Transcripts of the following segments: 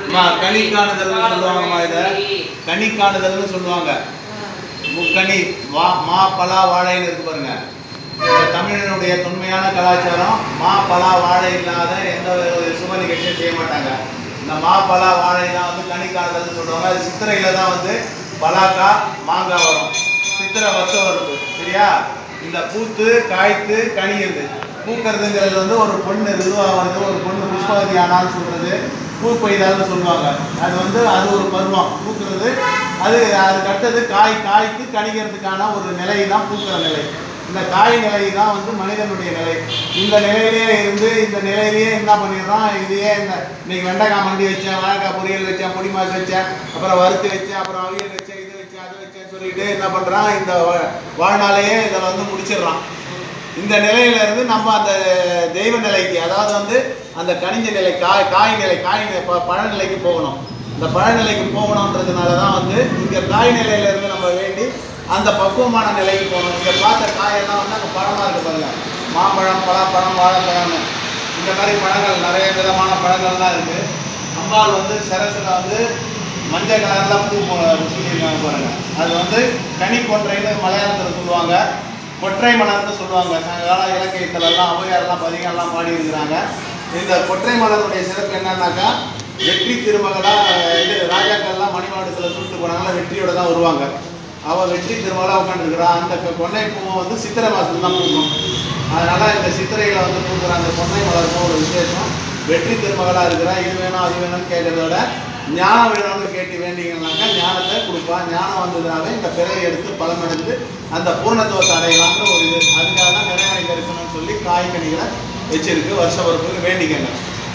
அம்மா, கனி காணுதல்னு சொல்லுவாங்கம்மா இதை கனி காணுதல்னு சொல்லுவாங்க முக்கனி வா மா பலா வாழைன்னு இருக்கு பாருங்க இந்த தமிழனுடைய தொன்மையான கலாச்சாரம் மா பலா வாழை இல்லாத எந்த ஒரு சுப நிகழ்ச்சியும் செய்ய மாட்டாங்க இந்த மா பலா வாழை தான் வந்து கனி காணுதல்னு சொல்லுவாங்க அது சித்திரையில தான் வந்து பலாக்கா மாங்காய் வரும் சித்திரை வருஷம் வருது சரியா இந்த பூத்து காய்த்து கனியுது பூக்கிறதுங்கிறது வந்து ஒரு பொண்ணு ரிதுவா வந்து ஒரு பொண்ணு புஷ்பவதி ஆனான்னு சொல்றது பூ பெய்தால்னு சொல்லுவாங்க அது வந்து அது ஒரு பருவம் பூக்கிறது அது அதுக்கு அடுத்தது காய் காய்த்து கணிக்கிறதுக்கான ஒரு நிலை தான் பூக்கிற நிலை இந்த காய் நிலை தான் வந்து மனிதனுடைய நிலை இந்த நிலையிலேயே இருந்து இந்த நிலையிலேயே என்ன பண்ணிடுறோம் இதையே இந்த இன்னைக்கு வெண்டைக்காய் மண்டி வச்சேன் வாழைக்காய் பொரியல் வச்சேன் பொடி மாசு வச்சேன் அப்புறம் வறுத்து வச்சேன் அப்புறம் அவியல் வச்சேன் இது வச்சேன் அது வச்சேன்னு சொல்லிட்டு என்ன பண்றான் இந்த வா- வாழ்நாளையே இதில் வந்து முடிச்சிடுறான் இந்த நிலையில இருந்து நம்ம அந்த தெய்வ நிலைக்கு அதாவது வந்து அந்த கனிஞ்ச நிலை காய் காய் நிலை காய் நிலை ப- பழ நிலைக்கு போகணும் இந்த பழ நிலைக்கு போகணுன்றதுனால தான் வந்து இங்க காய் நிலையில இருந்து நம்ம வேண்டி அந்த பக்குவமான நிலைக்கு போகணும் இங்க பார்த்த காயெல்லாம் வந்து அங்கே பழமா இருக்கு பாருங்க மாம்பழம் பலாப்பழம் வாழைப்பழம்னு இந்த மாதிரி பழங்கள் நிறைய விதமான பழங்கள்லாம் இருக்கு அம்பாள் வந்து சரசுல வந்து மஞ்சள் கலர்ல பூ போ- சொல்லியிருக்காங்க பாருங்க அது வந்து கனி கொன்றைன்னு மலையாளத்தில் சொல்லுவாங்க கொற்றை மலர்னு சொல்லுவாங்க சங்ககால இலக்கியத்துல எல்லாம் ஔவையாரெல்லாம் பதிகம்லாம் பாடி இருக்கிறாங்க இந்த கொற்றை மலருடைய சிறப்பு என்னன்னாக்கா வெற்றி திருமகளா இது ராஜாக்கள்லாம் மணிமாடத்தில் சுட்டு போனாங்களா வெற்றியோட தான் வருவாங்க அவ வெற்றி திருமகளா உட்காந்துருக்கிறா அந்த கொ- கொன்னை பூவை வந்து சித்திரை மாசத்துல தான் பூக்கும் அதனால இந்த சித்திரையில வந்து பூக்கிற அந்த கொன்னை மலருக்கும் ஒரு விசேஷம் வெற்றி திருமகளா இருக்கிறா இது வேணும் அது வேணும்னு கேட்கறத விட ஞானம் வேணும்னு கேட்டு வேண்டிங்கன்னாக்கா ஞானத்தை கொடுப்பா ஞானம் வந்ததுனால இந்த பிறவை எடுத்து பலம் எடுத்து அந்த பூர்ணத்துவத்தை அடையலாம்னு ஒரு இது அதுக்காக தான் நிறைவாணி தரிசனம்னு சொல்லி காய்கனிகளை வச்சிருக்கு வருஷ பொறுப்புக்கு வேண்டிக்கங்க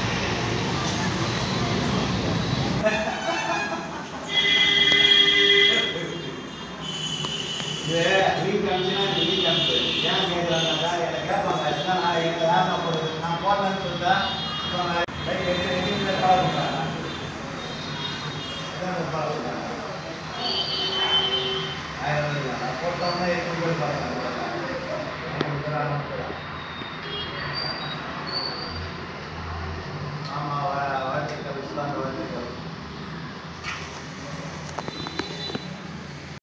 இது வீக் அனுப்பிச்சுனா இது வீக் அனுப்பு ஏன் கேட்குறாங்கக்கா என்னை கேட்பாங்க என்ன நான் எனக்கு யார் நான் போடுறது நான் போடலன்னு சொல்லிட்டேன் அப்புறம் நான் கை எடுத்து எங்கே பழகுறேன் போட்டோம்னா எப்படி போய் பாருங்க